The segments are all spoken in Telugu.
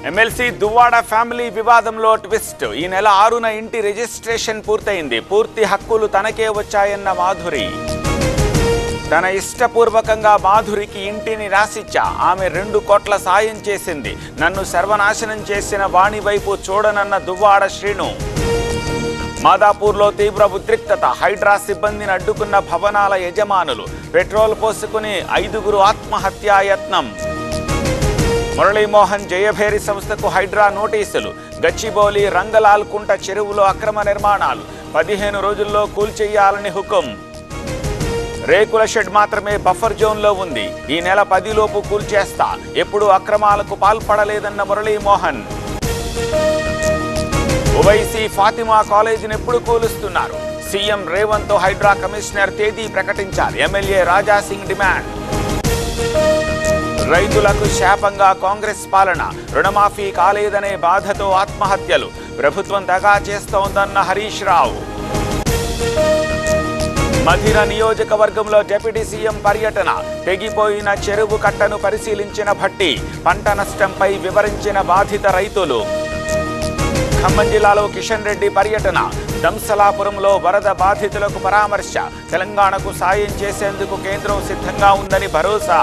ఎమ్మెల్సీ దువ్వాడ ఫ్యామిలీ వివాదంలో ట్విస్ట్ ఈ నెల ఆరున ఇంటి రిజిస్ట్రేషన్ పూర్తయింది పూర్తి హక్కులు తనకే వచ్చాయన్న మాధురి తన ఇష్టపూర్వకంగా మాధురికి ఇంటిని రాసిచ్చా ఆమె రెండు కోట్ల సాయం చేసింది నన్ను సర్వనాశనం చేసిన వాణి వైపు చూడనన్న దువ్వాడ శ్రీను మాదాపూర్లో తీవ్ర ఉద్రిక్తత హైడ్రా సిబ్బందిని అడ్డుకున్న భవనాల యజమానులు పెట్రోల్ పోసుకుని ఐదుగురు ఆత్మహత్యాయత్నం మురళీమోహన్ జయభేరి సంస్థకు హైడ్రా నోటీసులు గచ్చిబౌలి రంగలాల్ కుంట చెరువులో అక్రమ నిర్మాణాలు పదిహేను రోజుల్లో కూల్చేయాలని హుకుం రేకుల షెడ్ మాత్రమే బఫర్ జోన్లో ఉంది ఈ నెల పదిలోపు కూల్చేస్తా ఎప్పుడు అక్రమాలకు పాల్పడలేదన్న మురళీమోహన్ ఓవైసీ ఫాతిమా కాలేజీని ఎప్పుడు కూలుస్తున్నారు సీఎం రేవంత్ హైడ్రా కమిషనర్ తేదీ ప్రకటించాలి ఎమ్మెల్యే రాజా సింగ్ డిమాండ్ రైతులకు శాపంగా కాంగ్రెస్ పాలన రుణమాఫీ కాలేదనే బాధతో ఆత్మహత్యలు ప్రభుత్వం దగా చేస్తోందన్న హరీష్ రావు మధిర నియోజకవర్గంలో డిప్యూటీ సీఎం పర్యటన తెగిపోయిన చెరువు కట్టను పరిశీలించిన భట్టి పంట నష్టంపై వివరించిన బాధిత రైతులు ఖమ్మం జిల్లాలో కిషన్ రెడ్డి పర్యటన దంసలాపురంలో వరద బాధితులకు పరామర్శ తెలంగాణకు సాయం చేసేందుకు కేంద్రం సిద్ధంగా ఉందని భరోసా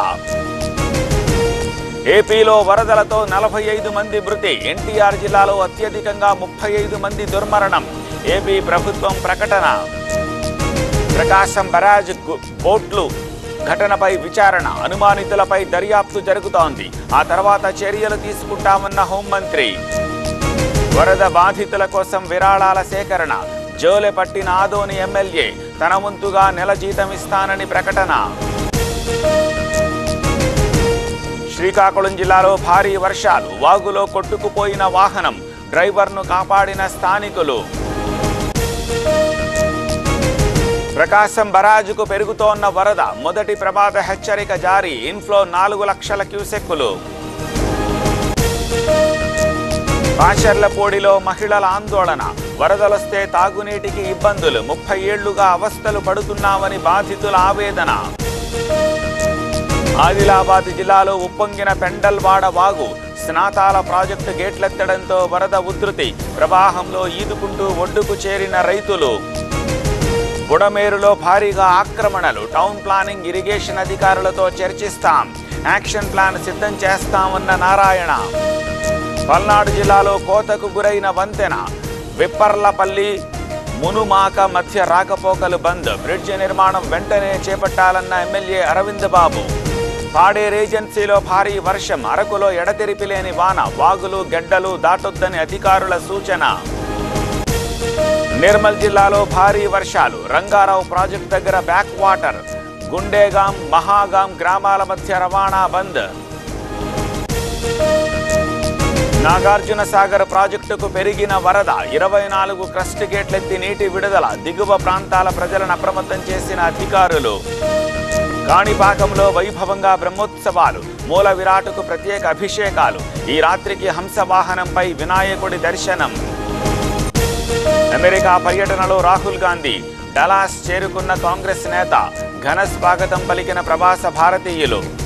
ఏపీలో వరదలతో నలభై ఐదు మంది మృతి ఎన్టీఆర్ జిల్లాలో అత్యధికంగా ముప్పై ఐదు మంది దుర్మరణం ఏపీ ప్రభుత్వం ప్రకటన ప్రకాశం బరాజ్ గు- బోట్లు ఘటనపై విచారణ అనుమానితులపై దర్యాప్తు జరుగుతోంది ఆ తర్వాత చర్యలు తీసుకుంటామన్న హోంమంత్రి వరద బాధితుల కోసం విరాళాల సేకరణ జోలె పట్టిన ఆదోని ఎమ్మెల్యే తన వంతుగా నెల జీతం ఇస్తానని ప్రకటన శ్రీకాకుళం జిల్లాలో భారీ వర్షాలు వాగులో కొట్టుకుపోయిన వాహనం డ్రైవర్ను కాపాడిన స్థానికులు ప్రకాశం బరాజుకు పెరుగుతోన్న వరద మొదటి ప్రమాద హెచ్చరిక జారీ ఇన్ఫ్లో నాలుగు లక్షల క్యూసెక్కులు పాషర్లపూడిలో మహిళల ఆందోళన వరదలొస్తే తాగునీటికి ఇబ్బందులు ముప్పై ఏళ్లుగా అవస్థలు పడుతున్నామని బాధితుల ఆవేదన ఆదిలాబాద్ జిల్లాలో ఉప్పొంగిన పెండల్వాడ వాగు స్నాతాల ప్రాజెక్టు గేట్లెత్తడంతో వరద ఉధృతి ప్రవాహంలో ఈదుకుంటూ ఒడ్డుకు చేరిన రైతులు బుడమేరులో భారీగా ఆక్రమణలు టౌన్ ప్లానింగ్ ఇరిగేషన్ అధికారులతో చర్చిస్తాం యాక్షన్ ప్లాన్ సిద్ధం చేస్తామన్న నారాయణ పల్నాడు జిల్లాలో కోతకు గురైన వంతెన విప్పర్లపల్లి మునుమాక మధ్య రాకపోకలు బంద్ బ్రిడ్జి నిర్మాణం వెంటనే చేపట్టాలన్న ఎమ్మెల్యే అరవింద్ బాబు పాడేరు ఏజెన్సీలో భారీ వర్షం అరకులో ఎడతెరిపి లేని వాన వాగులు గెడ్డలు దాటొద్దని అధికారుల సూచన నిర్మల్ జిల్లాలో భారీ వర్షాలు రంగారావు ప్రాజెక్ట్ దగ్గర బ్యాక్ వాటర్ గుండేగాం మహాగాం గ్రామాల మధ్య రవాణా బంద్ నాగార్జున సాగర్ ప్రాజెక్టుకు పెరిగిన వరద ఇరవై నాలుగు క్రస్ట్ గేట్లెత్తి నీటి విడుదల దిగువ ప్రాంతాల ప్రజలను అప్రమత్తం చేసిన అధికారులు కాణిపాకంలో వైభవంగా బ్రహ్మోత్సవాలు మూల విరాటుకు ప్రత్యేక అభిషేకాలు ఈ రాత్రికి హంస వాహనంపై వినాయకుడి దర్శనం అమెరికా పర్యటనలో రాహుల్ గాంధీ డలాస్ చేరుకున్న కాంగ్రెస్ నేత ఘన స్వాగతం పలికిన ప్రవాస భారతీయులు